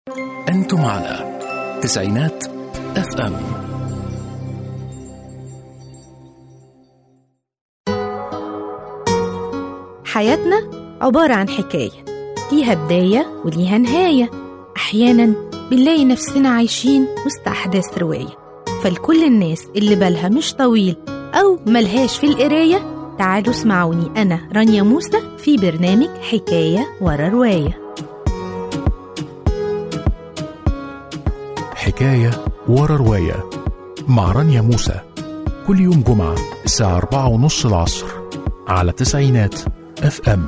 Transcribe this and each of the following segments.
أنتم على تسعينات اف ام حياتنا عبارة عن حكاية ليها بداية وليها نهاية أحيانا بنلاقي نفسنا عايشين وسط أحداث رواية فلكل الناس اللي بالها مش طويل أو ملهاش في القراية تعالوا اسمعوني أنا رانيا موسى في برنامج حكاية ورا رواية حكاية ورا رواية مع رانيا موسى كل يوم جمعة الساعة أربعة ونص العصر على تسعينات اف ام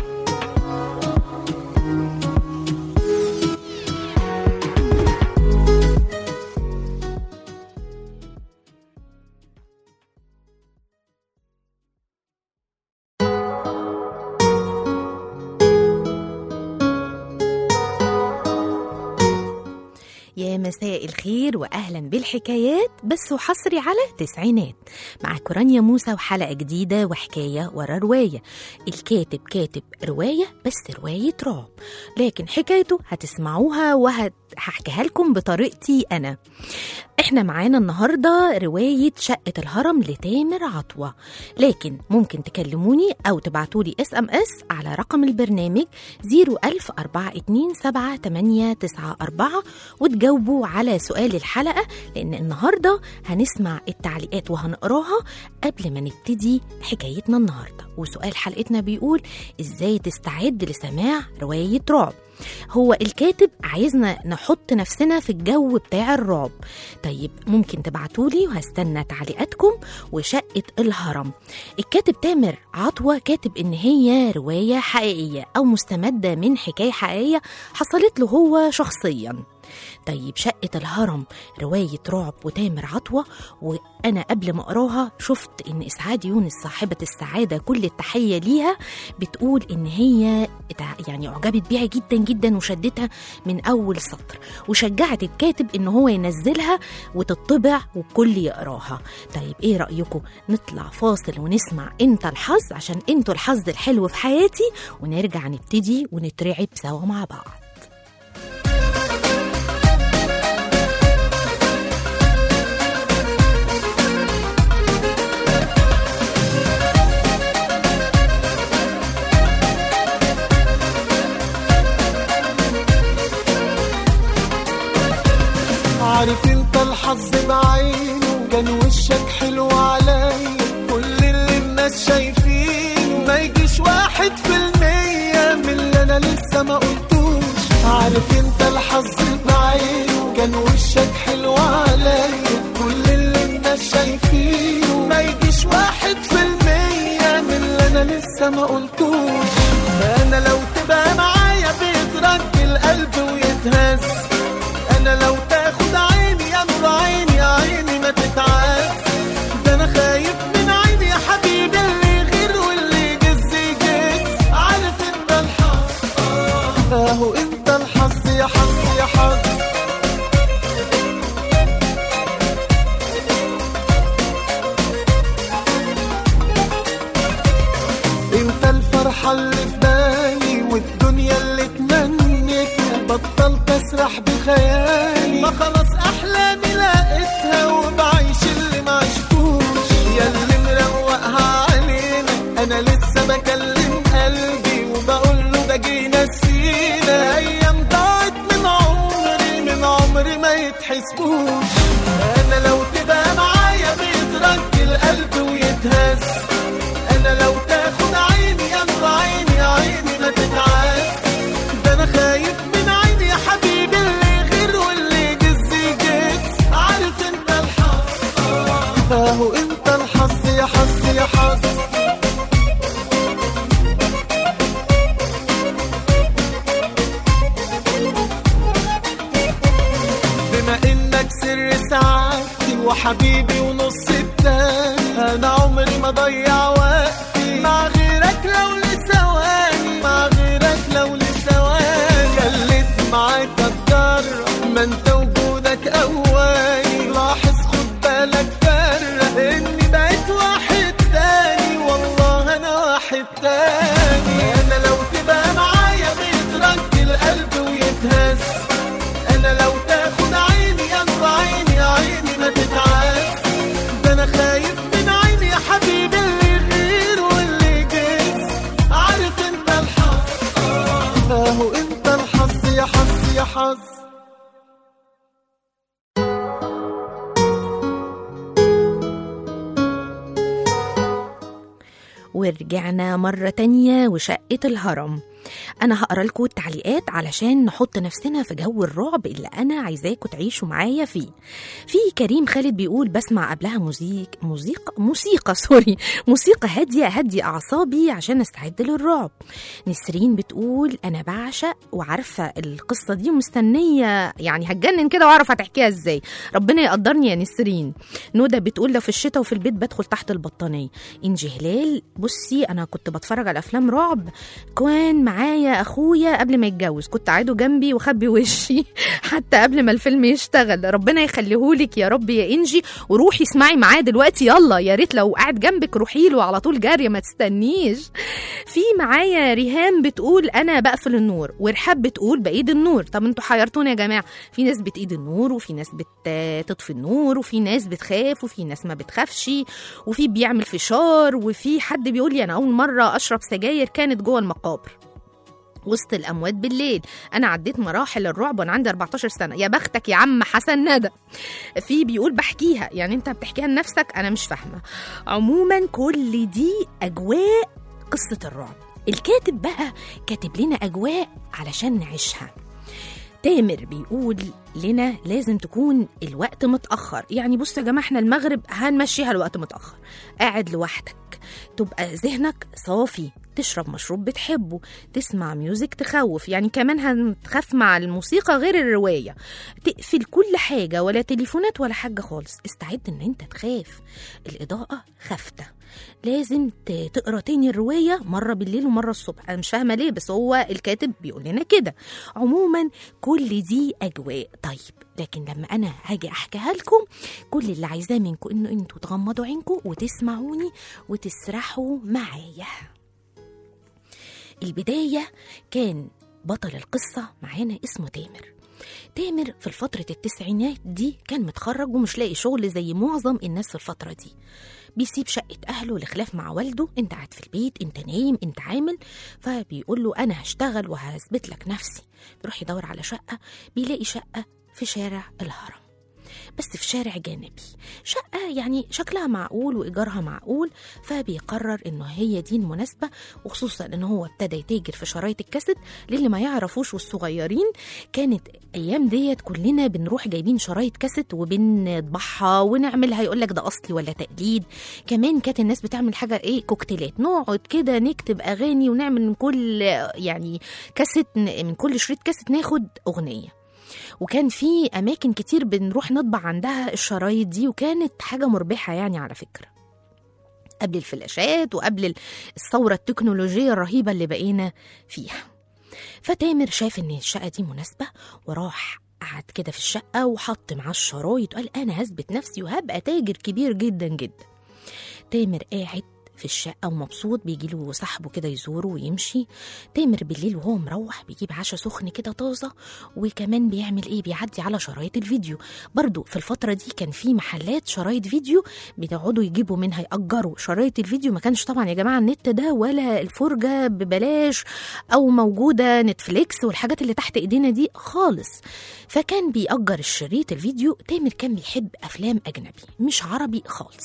يا مساء الخير واهلا بالحكايات بس وحصري على تسعينات معاكم رانيا موسى وحلقه جديده وحكايه ورا روايه الكاتب كاتب روايه بس روايه رعب لكن حكايته هتسمعوها وهحكيها لكم بطريقتي انا احنا معانا النهارده روايه شقه الهرم لتامر عطوه لكن ممكن تكلموني او تبعتولي اس ام اس على رقم البرنامج 010427894 وتجاوبوا على سؤال الحلقه لان النهارده هنسمع التعليقات وهنقراها قبل ما نبتدي حكايتنا النهارده وسؤال حلقتنا بيقول ازاي تستعد لسماع روايه رعب هو الكاتب عايزنا نحط نفسنا في الجو بتاع الرعب طيب ممكن تبعتولي وهستنى تعليقاتكم وشقة الهرم الكاتب تامر عطوة كاتب إن هي رواية حقيقية أو مستمدة من حكاية حقيقية حصلت له هو شخصياً طيب شقة الهرم رواية رعب وتامر عطوة وأنا قبل ما أقراها شفت إن إسعاد يونس صاحبة السعادة كل التحية ليها بتقول إن هي يعني أعجبت بيها جدا جدا وشدتها من أول سطر وشجعت الكاتب إن هو ينزلها وتطبع والكل يقراها طيب إيه رأيكم نطلع فاصل ونسمع أنت الحظ عشان أنتوا الحظ الحلو في حياتي ونرجع نبتدي ونترعب سوا مع بعض عارف انت الحظ بعينه كان وشك حلو عليا كل اللي الناس شايفينه ما يجيش واحد في المية من اللي انا لسه ما قلتوش عارف انت الحظ بعينه كان وشك حلو عليا كل اللي الناس شايفينه ما يجيش واحد في المية من اللي انا لسه ما قلتوش انا لو تبقى معايا بيترج القلب ويتهز انا لو تاخد عيني يا نور عيني يا عيني ما تتعاس ده انا خايف من عيني يا حبيبي اللي يغير واللي يجز يجز عارف انت الحظ اهو انت الحظ يا حظ يا حظ انت الفرحة اللي في بالي والدنيا اللي تمنيتها بطلت اسرح بخيالي ما خلاص احلامي لقيتها وبعيش اللي ما عشتوش يا اللي مروقها علينا انا لسه بكلم قلبي وبقول له ده جينا نسينا ايام ضاعت من عمري من عمري ما يتحسبوش انا لو تبقى معايا بيترج القلب ويتهز انا لو تاخد عيني يا نور عيني يا عيني ما تتعاس ده انا خايف من عيني يا حبيبي اللي يغير واللي يجز يجز عارف انت الحظ اهو انت الحظ يا حظ يا حظ بما انك سر سعادتي وحبيبي ونص التاني انا عمري ما ضيع وقتي مع غيرك لو لثواني مع غيرك لو لثواني خليت معاك اتجرب ما انت وجودك قواني لاحظ خد بالك فرق اني بقيت واحد تاني والله انا واحد تاني انا لو تبقى معايا بيترج القلب ويتهز الحظ ورجعنا مرة تانية وشقة الهرم أنا هقرا لكم التعليقات علشان نحط نفسنا في جو الرعب اللي أنا عايزاكم تعيشوا معايا فيه. في كريم خالد بيقول بسمع قبلها موسيقى موسيقى موسيقى سوري موسيقى هادية هدي أعصابي عشان أستعد للرعب. نسرين بتقول أنا بعشق وعارفة القصة دي ومستنية يعني هتجنن كده وأعرف هتحكيها إزاي. ربنا يقدرني يا نسرين. نودة بتقول لو في الشتاء وفي البيت بدخل تحت البطانية. إنجي هلال بصي أنا كنت بتفرج على أفلام رعب كان معايا اخويا قبل ما يتجوز كنت قاعده جنبي وخبي وشي حتى قبل ما الفيلم يشتغل ربنا يخليهولك يا رب يا انجي وروحي اسمعي معاه دلوقتي يلا يا ريت لو قاعد جنبك روحي له على طول جاريه ما تستنيش في معايا ريهام بتقول انا بقفل النور ورحاب بتقول بايد النور طب انتوا حيرتونا يا جماعه في ناس بتايد النور وفي ناس بتطفي النور وفي ناس بتخاف وفي ناس ما بتخافش وفي بيعمل فشار وفي حد بيقول لي انا اول مره اشرب سجاير كانت جوه المقابر وسط الاموات بالليل انا عديت مراحل الرعب وانا عندي 14 سنه يا بختك يا عم حسن ندى في بيقول بحكيها يعني انت بتحكيها لنفسك انا مش فاهمه عموما كل دي اجواء قصه الرعب الكاتب بقى كاتب لنا اجواء علشان نعيشها تامر بيقول لنا لازم تكون الوقت متأخر يعني بص يا جماعة احنا المغرب هنمشيها الوقت متأخر قاعد لوحدك تبقى ذهنك صافي تشرب مشروب بتحبه تسمع ميوزك تخوف يعني كمان هتخاف مع الموسيقى غير الرواية تقفل كل حاجة ولا تليفونات ولا حاجة خالص استعد ان انت تخاف الإضاءة خافتة لازم ت- تقرا تاني الرواية مرة بالليل ومرة الصبح أنا مش فاهمة ليه بس هو الكاتب بيقول لنا كده عموما كل دي أجواء طيب لكن لما أنا هاجي أحكيها لكم كل اللي عايزاه منكم إنه أنتوا تغمضوا عينكم وتسمعوني وتسرحوا معايا البداية كان بطل القصة معانا اسمه تامر تامر في فترة التسعينات دي كان متخرج ومش لاقي شغل زي معظم الناس في الفترة دي بيسيب شقة أهله لخلاف مع والده أنت قاعد في البيت أنت نايم أنت عامل فبيقول له أنا هشتغل وهثبت لك نفسي بيروح يدور على شقة بيلاقي شقة في شارع الهرم بس في شارع جانبي شقة يعني شكلها معقول وإيجارها معقول فبيقرر إنه هي دي المناسبة وخصوصا إن هو ابتدى يتاجر في شرايط الكاسيت للي ما يعرفوش والصغيرين كانت أيام ديت كلنا بنروح جايبين شرايط كاسيت وبنطبعها ونعملها يقول لك ده أصلي ولا تقليد كمان كانت الناس بتعمل حاجة إيه كوكتيلات نقعد كده نكتب أغاني ونعمل من كل يعني كاسيت من كل شريط كاسيت ناخد أغنية وكان في اماكن كتير بنروح نطبع عندها الشرايط دي وكانت حاجه مربحه يعني على فكره قبل الفلاشات وقبل الثوره التكنولوجيه الرهيبه اللي بقينا فيها فتامر شاف ان الشقه دي مناسبه وراح قعد كده في الشقه وحط معاه الشرايط وقال انا هثبت نفسي وهبقى تاجر كبير جدا جدا تامر قاعد في الشقة ومبسوط بيجيله صاحبه كده يزوره ويمشي تامر بالليل وهو مروح بيجيب عشاء سخن كده طازة وكمان بيعمل ايه بيعدي على شرايط الفيديو برضو في الفترة دي كان في محلات شرايط فيديو بيقعدوا يجيبوا منها يأجروا شرايط الفيديو ما كانش طبعا يا جماعة النت ده ولا الفرجة ببلاش أو موجودة نتفليكس والحاجات اللي تحت ايدينا دي خالص فكان بيأجر الشريط الفيديو تامر كان بيحب أفلام أجنبي مش عربي خالص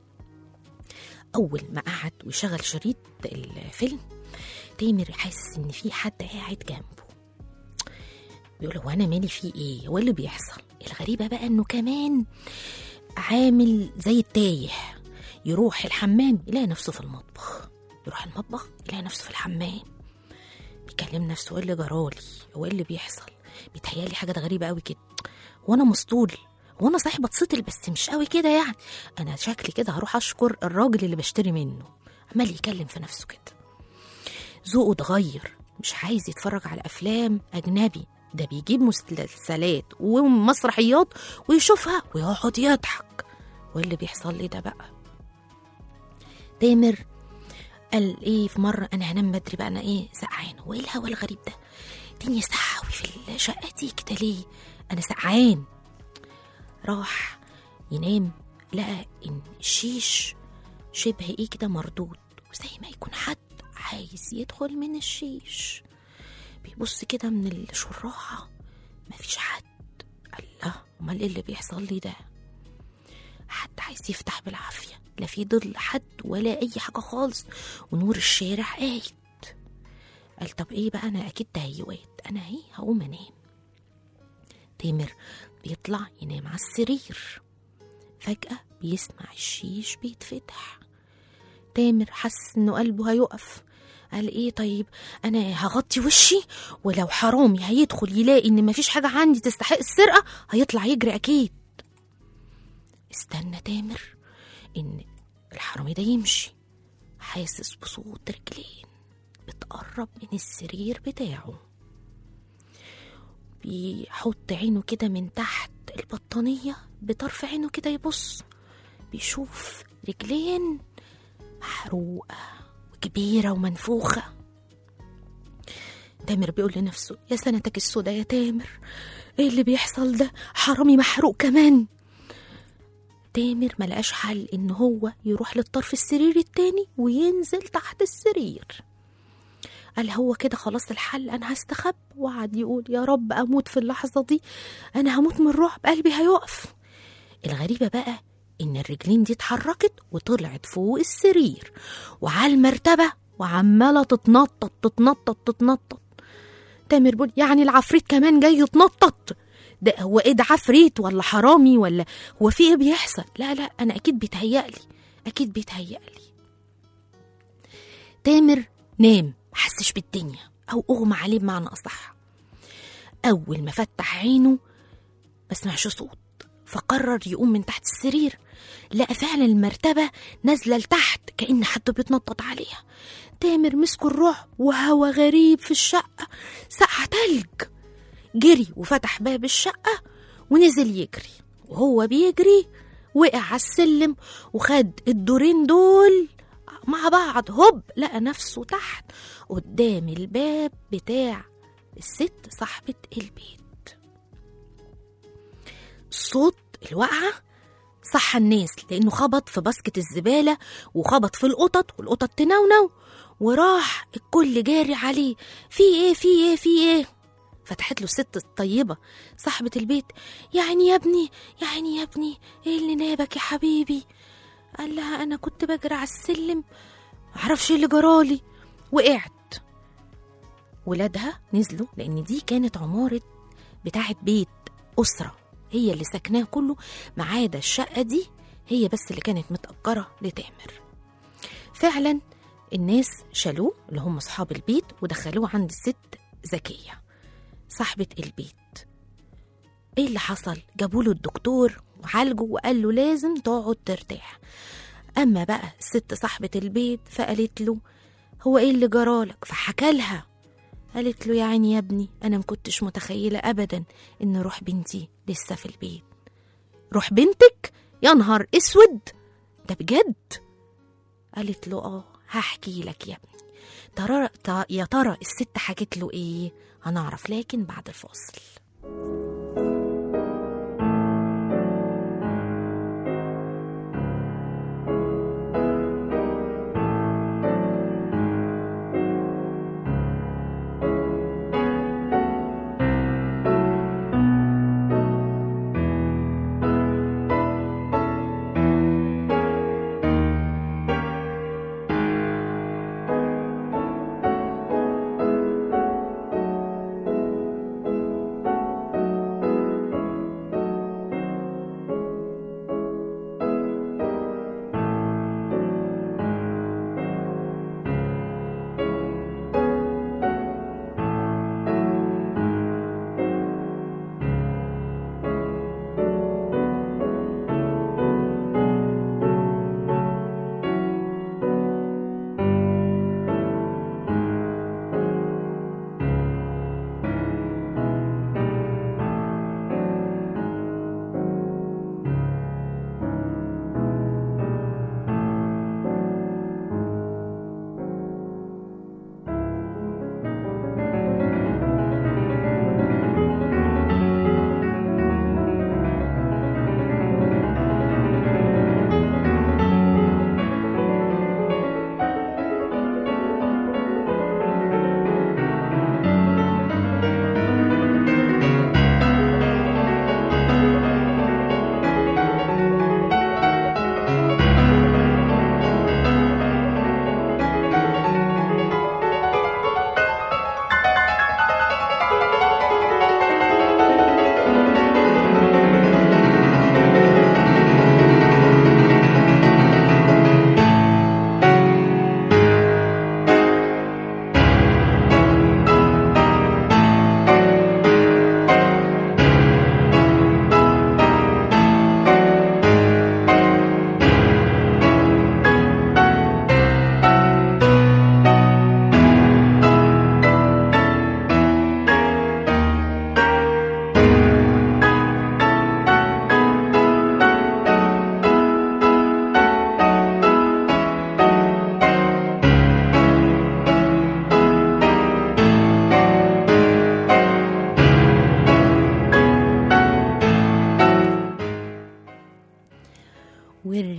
أول ما قعد ويشغل شريط الفيلم تامر حاسس إن في حد قاعد جنبه بيقول هو أنا مالي فيه إيه؟ هو إيه اللي بيحصل؟ الغريبة بقى إنه كمان عامل زي التايه يروح الحمام يلاقي نفسه في المطبخ يروح المطبخ يلاقي نفسه في الحمام بيكلم نفسه ايه اللي جرالي هو ايه اللي بيحصل بيتهيالي حاجات غريبه قوي كده وانا مسطول وانا صحيح بتسطل بس مش قوي كده يعني انا شكلي كده هروح اشكر الراجل اللي بشتري منه عمال يكلم في نفسه كده ذوقه اتغير مش عايز يتفرج على افلام اجنبي ده بيجيب مسلسلات ومسرحيات ويشوفها ويقعد يضحك وايه اللي بيحصل لي ده بقى تامر قال ايه في مره انا هنام بدري بقى انا ايه سقعان وايه الهوا الغريب ده الدنيا ساقعه قوي في الشقه دي كده ليه انا سقعان راح ينام لقى ان الشيش شبه ايه كده مردود وزي ما يكون حد عايز يدخل من الشيش بيبص كده من الشراحة مفيش حد الله امال ايه اللي بيحصل لي ده حد عايز يفتح بالعافية لا في ظل حد ولا أي حاجة خالص ونور الشارع قايد قال طب ايه بقى انا اكيد تهيؤات انا اهي هقوم انام تامر بيطلع ينام على السرير فجأة بيسمع الشيش بيتفتح تامر حس انه قلبه هيقف قال ايه طيب انا هغطي وشي ولو حرامي هيدخل يلاقي ان مفيش حاجة عندي تستحق السرقة هيطلع يجري اكيد استنى تامر ان الحرامي ده يمشي حاسس بصوت رجلين بتقرب من السرير بتاعه بيحط عينه كده من تحت البطانية بطرف عينه كده يبص بيشوف رجلين محروقة وكبيرة ومنفوخة تامر بيقول لنفسه يا سنتك السودا يا تامر ايه اللي بيحصل ده حرامي محروق كمان تامر ملقاش حل ان هو يروح للطرف السرير التاني وينزل تحت السرير قال هو كده خلاص الحل انا هستخب وقعد يقول يا رب اموت في اللحظه دي انا هموت من الرعب قلبي هيقف الغريبه بقى ان الرجلين دي اتحركت وطلعت فوق السرير وعلى المرتبه وعماله تتنطط تتنطط تتنطط تامر بيقول يعني العفريت كمان جاي يتنطط ده هو ايه ده عفريت ولا حرامي ولا هو في ايه بيحصل لا لا انا اكيد بيتهيألي اكيد بيتهيألي تامر نام محسش بالدنيا او اغمى عليه بمعنى اصح اول ما فتح عينه ما سمعش صوت فقرر يقوم من تحت السرير لقى فعلا المرتبة نازلة لتحت كأن حد بيتنطط عليها تامر مسكه الرعب وهوا غريب في الشقة سقع تلج جري وفتح باب الشقة ونزل يجري وهو بيجري وقع على السلم وخد الدورين دول مع بعض هوب لقى نفسه تحت قدام الباب بتاع الست صاحبة البيت صوت الوقعة صح الناس لأنه خبط في باسكت الزبالة وخبط في القطط والقطط تنونو وراح الكل جاري عليه في ايه في ايه في ايه فتحت له الست الطيبة صاحبة البيت يعني يا ابني يعني يا ابني ايه اللي نابك يا حبيبي قال لها انا كنت بجري على السلم معرفش ايه اللي جرالي وقعت ولادها نزلوا لان دي كانت عمارة بتاعت بيت أسرة هي اللي ساكناه كله ما عدا الشقة دي هي بس اللي كانت متأجرة لتامر فعلا الناس شالوه اللي هم أصحاب البيت ودخلوه عند الست زكية صاحبة البيت ايه اللي حصل جابوا له الدكتور وعالجه وقال له لازم تقعد ترتاح اما بقى الست صاحبة البيت فقالت له هو ايه اللي جرالك فحكى لها قالت له يا عيني يا ابني انا مكنتش متخيلة ابدا ان روح بنتي لسه في البيت روح بنتك يا نهار اسود ده بجد قالت له اه هحكي لك يا ابني ترى ت- يا ترى الست حكت له ايه هنعرف لكن بعد الفاصل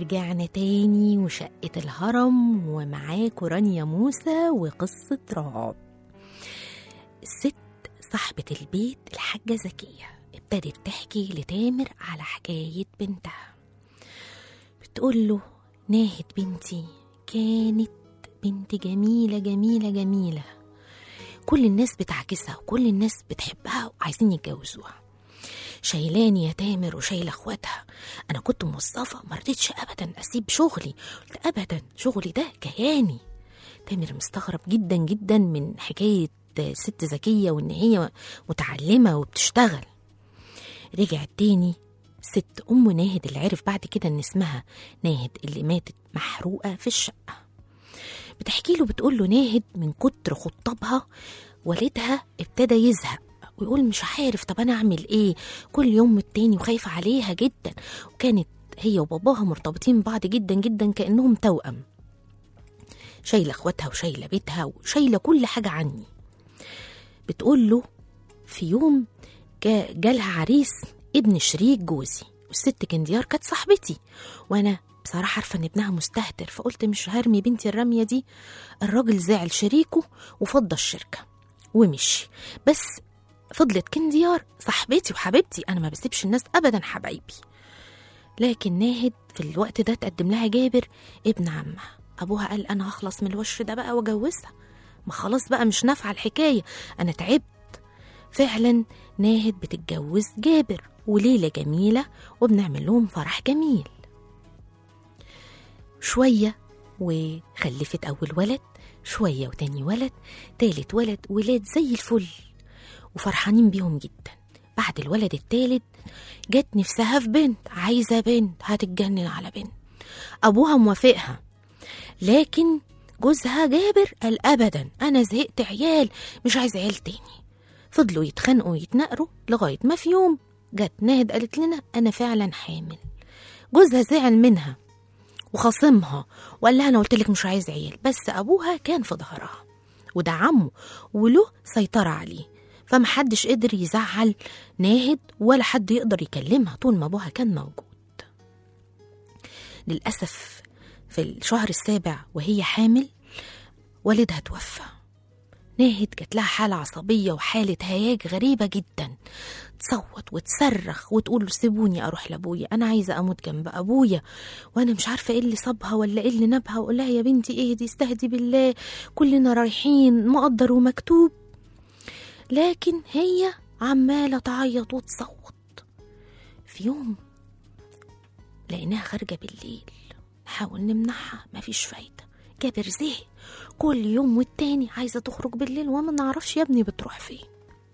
ورجعنا تاني وشقة الهرم ومعاكوا رانيا موسى وقصة رعب الست صاحبة البيت الحاجة زكية ابتدت تحكي لتامر على حكاية بنتها بتقول له ناهد بنتي كانت بنت جميلة جميلة جميلة كل الناس بتعكسها وكل الناس بتحبها وعايزين يتجوزوها شايلاني يا تامر وشايله اخواتها انا كنت موظفه ما رضيتش ابدا اسيب شغلي قلت ابدا شغلي ده كياني تامر مستغرب جدا جدا من حكايه ست ذكيه وان هي متعلمه وبتشتغل رجعت تاني ست ام ناهد اللي عرف بعد كده ان اسمها ناهد اللي ماتت محروقه في الشقه بتحكي له بتقول له ناهد من كتر خطابها والدها ابتدى يزهق ويقول مش عارف طب انا اعمل ايه كل يوم والتاني وخايفه عليها جدا وكانت هي وباباها مرتبطين ببعض جدا جدا كانهم توأم شايله اخواتها وشايله بيتها وشايله كل حاجه عني بتقول له في يوم جا- جالها عريس ابن شريك جوزي والست كنديار كانت صاحبتي وانا بصراحة عارفة إن ابنها مستهتر فقلت مش هرمي بنتي الرمية دي الراجل زعل شريكه وفضى الشركة ومشي بس فضلت كنديار صاحبتي وحبيبتي أنا ما بسيبش الناس أبدا حبايبي لكن ناهد في الوقت ده تقدم لها جابر ابن عمها أبوها قال أنا هخلص من الوش ده بقى وأجوزها ما خلاص بقى مش نافعة الحكاية أنا تعبت فعلا ناهد بتتجوز جابر وليلة جميلة وبنعمل لهم فرح جميل شوية وخلفت أول ولد شوية وتاني ولد تالت ولد ولاد زي الفل وفرحانين بيهم جدا بعد الولد التالت جت نفسها في بنت عايزة بنت هتتجنن على بنت أبوها موافقها لكن جوزها جابر قال أبدا أنا زهقت عيال مش عايز عيال تاني فضلوا يتخانقوا ويتناقروا لغاية ما في يوم جت ناهد قالت لنا أنا فعلا حامل جوزها زعل منها وخاصمها وقال لها أنا قلت لك مش عايز عيال بس أبوها كان في ظهرها وده عمه وله سيطرة عليه فمحدش قدر يزعل ناهد ولا حد يقدر يكلمها طول ما أبوها كان موجود للأسف في الشهر السابع وهي حامل والدها توفى ناهد جات لها حالة عصبية وحالة هياج غريبة جدا تصوت وتصرخ وتقول له سيبوني أروح لأبويا أنا عايزة أموت جنب أبويا وأنا مش عارفة إيه اللي صابها ولا إيه اللي نبها وأقول لها يا بنتي اهدي استهدي بالله كلنا رايحين مقدر ومكتوب لكن هي عمالة تعيط وتصوت في يوم لقيناها خارجة بالليل نحاول نمنعها مفيش فايدة جابر زهق كل يوم والتاني عايزة تخرج بالليل وما نعرفش يا ابني بتروح فين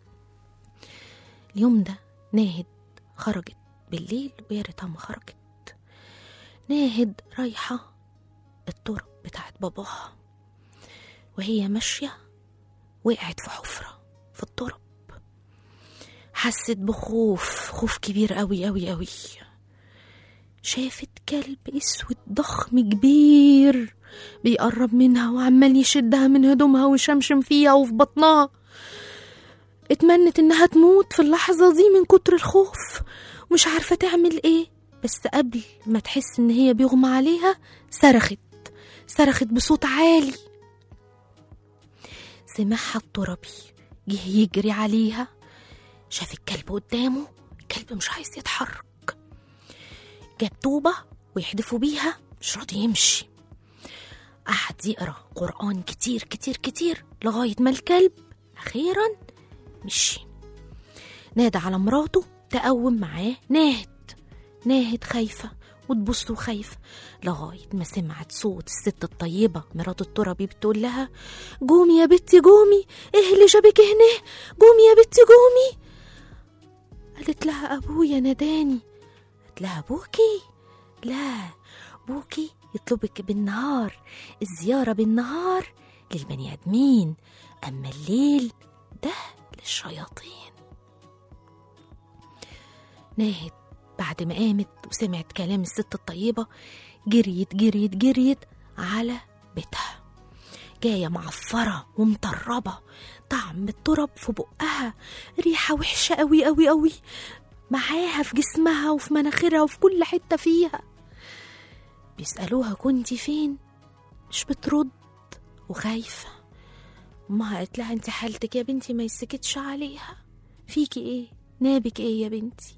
اليوم ده ناهد خرجت بالليل ويا ريتها ما خرجت ناهد رايحة الطرق بتاعت باباها وهي ماشية وقعت في حفرة في الطرق حست بخوف خوف كبير قوي قوي قوي شافت كلب اسود ضخم كبير بيقرب منها وعمال يشدها من هدومها ويشمشم فيها وفي بطنها اتمنت انها تموت في اللحظة دي من كتر الخوف ومش عارفة تعمل ايه بس قبل ما تحس ان هي بيغمى عليها صرخت صرخت بصوت عالي سمعها التربي جه يجري عليها شاف الكلب قدامه الكلب مش عايز يتحرك جاب طوبة ويحدفوا بيها مش راضي يمشي قعد يقرا قرآن كتير كتير كتير لغاية ما الكلب أخيرا مشي نادى على مراته تقوم معاه ناهد ناهد خايفة وتبص وخايفة لغاية ما سمعت صوت الست الطيبة مرات التربي بتقول لها قومي يا بنتي قومي ايه اللي جابك هنا قومي يا بنتي قومي قالت لها أبويا ناداني قالت لها أبوكي لا أبوكي يطلبك بالنهار الزيارة بالنهار للبني آدمين أما الليل ده للشياطين ناهد بعد ما قامت وسمعت كلام الست الطيبة جريت جريت جريت على بيتها جاية معفرة ومطربة طعم التراب في بقها ريحة وحشة قوي قوي قوي معاها في جسمها وفي مناخيرها وفي كل حتة فيها بيسألوها كنتي فين مش بترد وخايفة أمها قالت لها انت حالتك يا بنتي ما يسكتش عليها فيكي ايه نابك ايه يا بنتي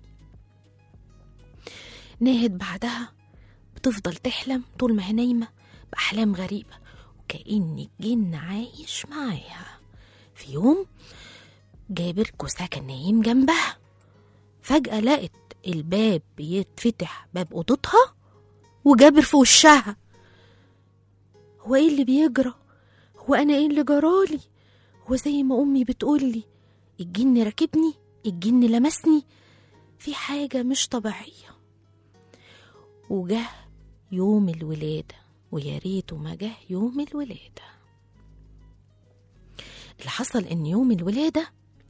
ناهد بعدها بتفضل تحلم طول ما هي نايمة بأحلام غريبة وكأن الجن عايش معاها في يوم جابر جوزها كان نايم جنبها فجأة لقت الباب بيتفتح باب أوضتها وجابر في وشها هو ايه اللي بيجرى هو انا ايه اللي جرالي هو زي ما امي بتقولي الجن راكبني الجن لمسني في حاجة مش طبيعية وجه يوم الولادة ويا ريته ما جه يوم الولادة اللي حصل ان يوم الولادة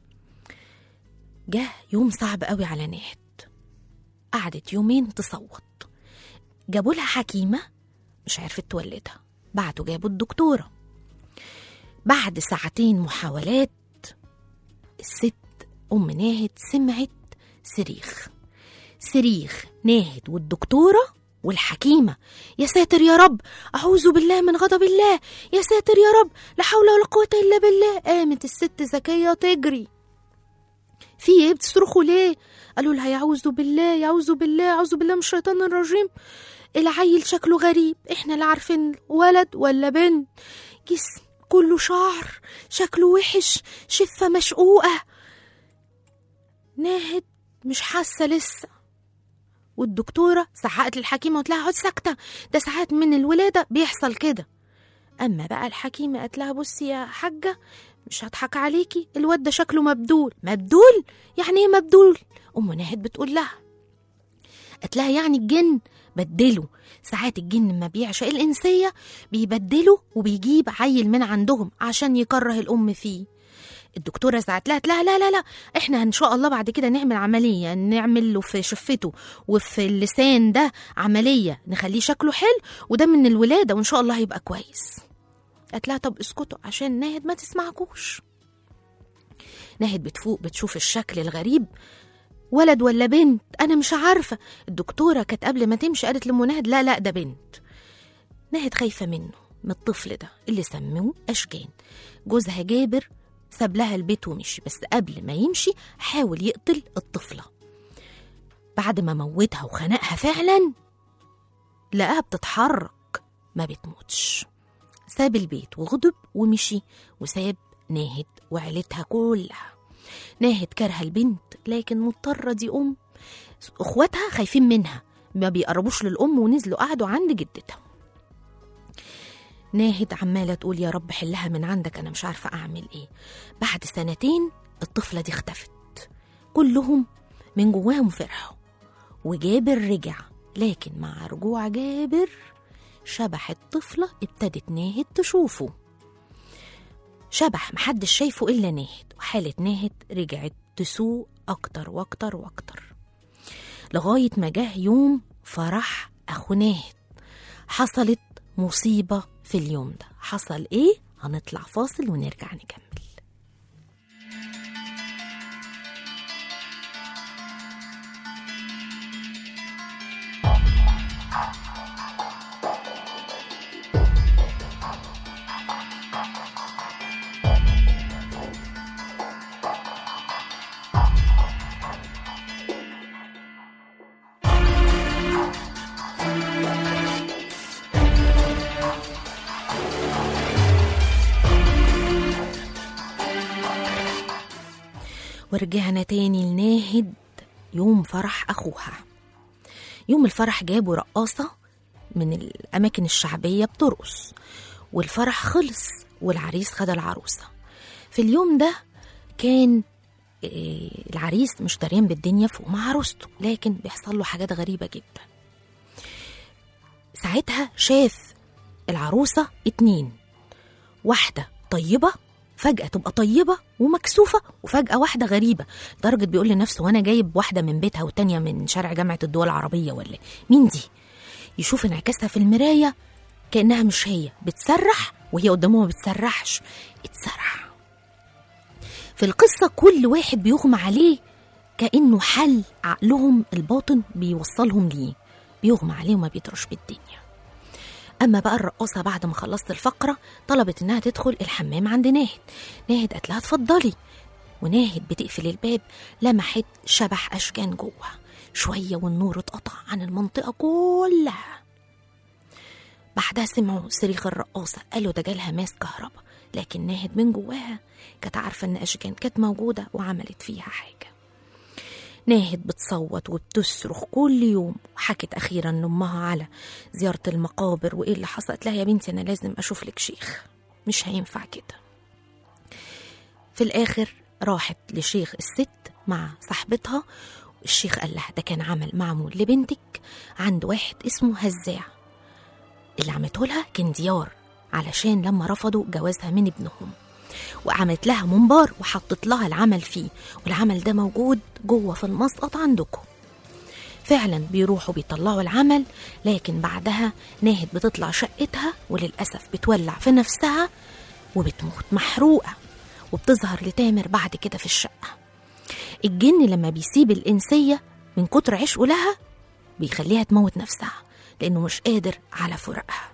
جه يوم صعب قوي على نهد قعدت يومين تصوت جابوا لها حكيمة مش عرفت تولدها بعتوا جابوا الدكتورة بعد ساعتين محاولات الست أم ناهد سمعت صريخ صريخ ناهد والدكتورة والحكيمة يا ساتر يا رب أعوذ بالله من غضب الله يا ساتر يا رب لا حول ولا قوة إلا بالله قامت الست ذكية تجري في ايه بتصرخوا ليه قالوا لها يعوذ بالله يعوذ بالله يعوذ بالله من الشيطان الرجيم العيل شكله غريب احنا لا عارفين ولد ولا بنت جسم كله شعر شكله وحش شفة مشقوقة ناهد مش حاسة لسه والدكتورة زعقت للحكيمة وقالت لها اقعدي ساكتة ده ساعات من الولادة بيحصل كده أما بقى الحكيمة قالت لها بصي يا حاجة مش هضحك عليكي الواد ده شكله مبدول مبدول يعني ايه مبدول ام ناهد بتقول لها قالت لها يعني الجن بدله ساعات الجن ما بيعشق الإنسية بيبدله وبيجيب عيل من عندهم عشان يكره الأم فيه الدكتورة زعت لها لا لا لا لا احنا ان شاء الله بعد كده نعمل عملية نعمل له في شفته وفي اللسان ده عملية نخليه شكله حلو وده من الولادة وان شاء الله هيبقى كويس قالت لها طب اسكتوا عشان ناهد ما تسمعكوش ناهد بتفوق بتشوف الشكل الغريب ولد ولا بنت انا مش عارفه الدكتوره كانت قبل ما تمشي قالت لام ناهد لا لا ده بنت ناهد خايفه منه من الطفل ده اللي سموه اشجان جوزها جابر ساب لها البيت ومشي بس قبل ما يمشي حاول يقتل الطفله بعد ما موتها وخنقها فعلا لقاها بتتحرك ما بتموتش ساب البيت وغضب ومشي وساب ناهد وعيلتها كلها ناهد كارهة البنت لكن مضطرة دي أم أخواتها خايفين منها ما بيقربوش للأم ونزلوا قعدوا عند جدتها ناهد عمالة تقول يا رب حلها من عندك أنا مش عارفة أعمل إيه بعد سنتين الطفلة دي اختفت كلهم من جواهم فرحوا وجابر رجع لكن مع رجوع جابر شبح الطفلة ابتدت ناهد تشوفه شبح محدش شايفه إلا ناهد وحالة ناهد رجعت تسوء أكتر وأكتر وأكتر لغاية ما جه يوم فرح أخو ناهد حصلت مصيبة في اليوم ده حصل إيه؟ هنطلع فاصل ونرجع نكمل ورجعنا تاني لناهد يوم فرح أخوها يوم الفرح جابوا رقاصة من الأماكن الشعبية بترقص والفرح خلص والعريس خد العروسة في اليوم ده كان آه، العريس مش داريان بالدنيا فوق مع عروسته لكن بيحصل له حاجات غريبة جدا ساعتها شاف العروسة اتنين واحدة طيبة فجأة تبقى طيبة ومكسوفة وفجأة واحدة غريبة لدرجة بيقول لنفسه وأنا جايب واحدة من بيتها والتانية من شارع جامعة الدول العربية ولا مين دي؟ يشوف انعكاسها في المراية كأنها مش هي بتسرح وهي قدامه ما بتسرحش اتسرح في القصة كل واحد بيغمى عليه كأنه حل عقلهم الباطن بيوصلهم ليه بيغمى عليه وما بيدرش بالدنيا اما بقى الرقاصه بعد ما خلصت الفقره طلبت انها تدخل الحمام عند ناهد ناهد قالت لها اتفضلي وناهد بتقفل الباب لمحت شبح اشجان جوه شويه والنور اتقطع عن المنطقه كلها بعدها سمعوا صريخ الرقاصه قالوا ده جالها ماس كهرباء لكن ناهد من جواها كانت عارفه ان اشجان كانت موجوده وعملت فيها حاجه ناهد بتصوت وبتصرخ كل يوم وحكت اخيرا لامها على زياره المقابر وايه اللي حصلت لها يا بنتي انا لازم اشوف لك شيخ مش هينفع كده في الاخر راحت لشيخ الست مع صاحبتها الشيخ قال لها ده كان عمل معمول لبنتك عند واحد اسمه هزاع اللي عملته لها كان ديار علشان لما رفضوا جوازها من ابنهم وعملت لها منبار وحطت لها العمل فيه والعمل ده موجود جوه في المسقط عندكم فعلا بيروحوا بيطلعوا العمل لكن بعدها ناهد بتطلع شقتها وللأسف بتولع في نفسها وبتموت محروقة وبتظهر لتامر بعد كده في الشقة الجن لما بيسيب الإنسية من كتر عشقه لها بيخليها تموت نفسها لأنه مش قادر على فراقها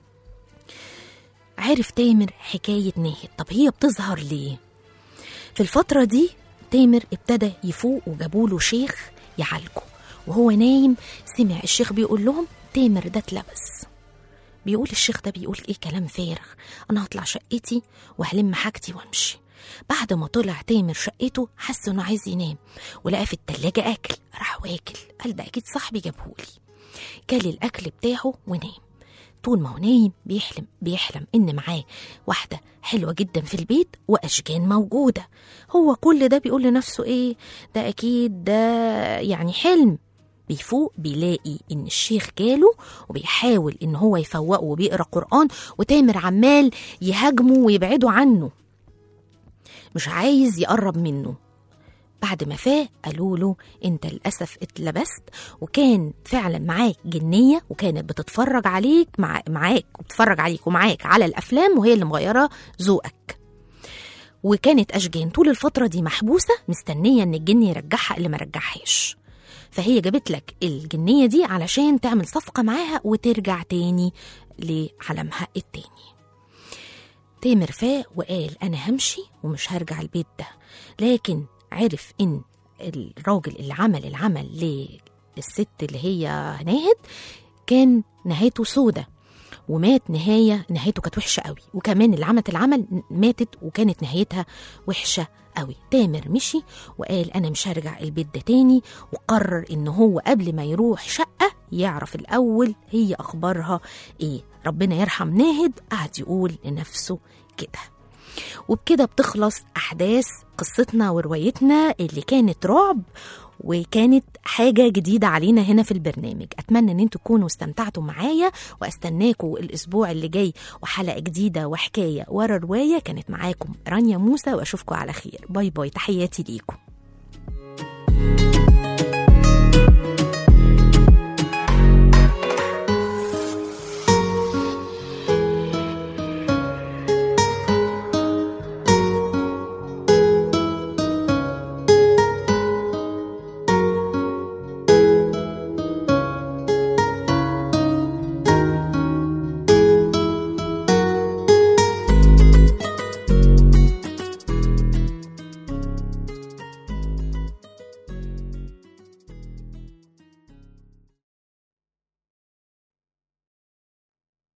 عرف تامر حكاية ناهد طب هي بتظهر ليه؟ في الفترة دي تامر ابتدى يفوق وجابوله شيخ يعالجه وهو نايم سمع الشيخ بيقول لهم تامر ده اتلبس بيقول الشيخ ده بيقول ايه كلام فارغ انا هطلع شقتي وهلم حاجتي وامشي بعد ما طلع تامر شقته حس انه عايز ينام ولقى في التلاجة اكل راح واكل قال ده اكيد صاحبي جابهولي كل الاكل بتاعه ونام طول ما هو نايم بيحلم بيحلم ان معاه واحده حلوه جدا في البيت واشجان موجوده هو كل ده بيقول لنفسه ايه ده اكيد ده يعني حلم بيفوق بيلاقي ان الشيخ جاله وبيحاول ان هو يفوقه وبيقرا قران وتامر عمال يهاجمه ويبعده عنه مش عايز يقرب منه بعد ما فاق قالوا له انت للاسف اتلبست وكان فعلا معاك جنيه وكانت بتتفرج عليك مع معاك وبتتفرج عليك ومعاك على الافلام وهي اللي مغيره ذوقك وكانت اشجان طول الفتره دي محبوسه مستنيه ان الجن يرجعها اللي ما رجعهاش فهي جابت لك الجنيه دي علشان تعمل صفقه معاها وترجع تاني لعالمها التاني تامر فاق وقال انا همشي ومش هرجع البيت ده لكن عرف ان الراجل اللي عمل العمل للست اللي هي ناهد كان نهايته سودة ومات نهاية نهايته كانت وحشة قوي وكمان اللي عملت العمل ماتت وكانت نهايتها وحشة قوي تامر مشي وقال أنا مش هرجع البيت ده تاني وقرر إن هو قبل ما يروح شقة يعرف الأول هي أخبارها إيه ربنا يرحم ناهد قعد يقول لنفسه كده وبكده بتخلص أحداث قصتنا وروايتنا اللي كانت رعب وكانت حاجة جديدة علينا هنا في البرنامج أتمنى أن انتوا تكونوا استمتعتوا معايا وأستناكم الأسبوع اللي جاي وحلقة جديدة وحكاية ورا رواية كانت معاكم رانيا موسى وأشوفكم على خير باي باي تحياتي ليكم